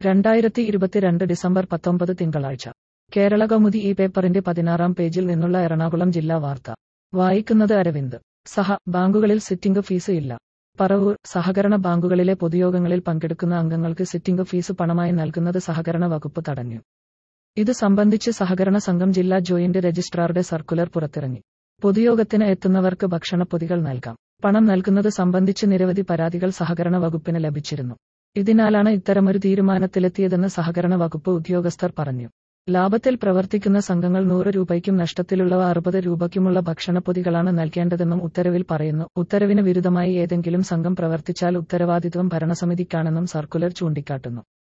രണ്ടായിരത്തി ഇരുപത്തിരണ്ട് ഡിസംബർ പത്തൊമ്പത് തിങ്കളാഴ്ച കേരള കൗമുദി ഈ പേപ്പറിന്റെ പതിനാറാം പേജിൽ നിന്നുള്ള എറണാകുളം ജില്ലാ വാർത്ത വായിക്കുന്നത് അരവിന്ദ് സഹ ബാങ്കുകളിൽ സിറ്റിംഗ് ഫീസ് ഇല്ല പറവൂർ സഹകരണ ബാങ്കുകളിലെ പൊതുയോഗങ്ങളിൽ പങ്കെടുക്കുന്ന അംഗങ്ങൾക്ക് സിറ്റിംഗ് ഫീസ് പണമായി നൽകുന്നത് സഹകരണ വകുപ്പ് തടഞ്ഞു ഇത് സംബന്ധിച്ച് സഹകരണ സംഘം ജില്ലാ ജോയിന്റ് രജിസ്ട്രാറുടെ സർക്കുലർ പുറത്തിറങ്ങി പൊതുയോഗത്തിന് എത്തുന്നവർക്ക് ഭക്ഷണപ്പൊതികൾ നൽകാം പണം നൽകുന്നത് സംബന്ധിച്ച് നിരവധി പരാതികൾ സഹകരണ വകുപ്പിന് ലഭിച്ചിരുന്നു ഇതിനാലാണ് ഇത്തരമൊരു തീരുമാനത്തിലെത്തിയതെന്ന് സഹകരണ വകുപ്പ് ഉദ്യോഗസ്ഥർ പറഞ്ഞു ലാഭത്തിൽ പ്രവർത്തിക്കുന്ന സംഘങ്ങൾ നൂറ് രൂപയ്ക്കും നഷ്ടത്തിലുള്ളവ അറുപത് രൂപയ്ക്കുമുള്ള ഭക്ഷണപ്പൊതികളാണ് നൽകേണ്ടതെന്നും ഉത്തരവിൽ പറയുന്നു ഉത്തരവിന് വിരുദ്ധമായി ഏതെങ്കിലും സംഘം പ്രവർത്തിച്ചാൽ ഉത്തരവാദിത്വം ഭരണസമിതിക്കാണെന്നും സർക്കുലർ ചൂണ്ടിക്കാട്ടുന്നു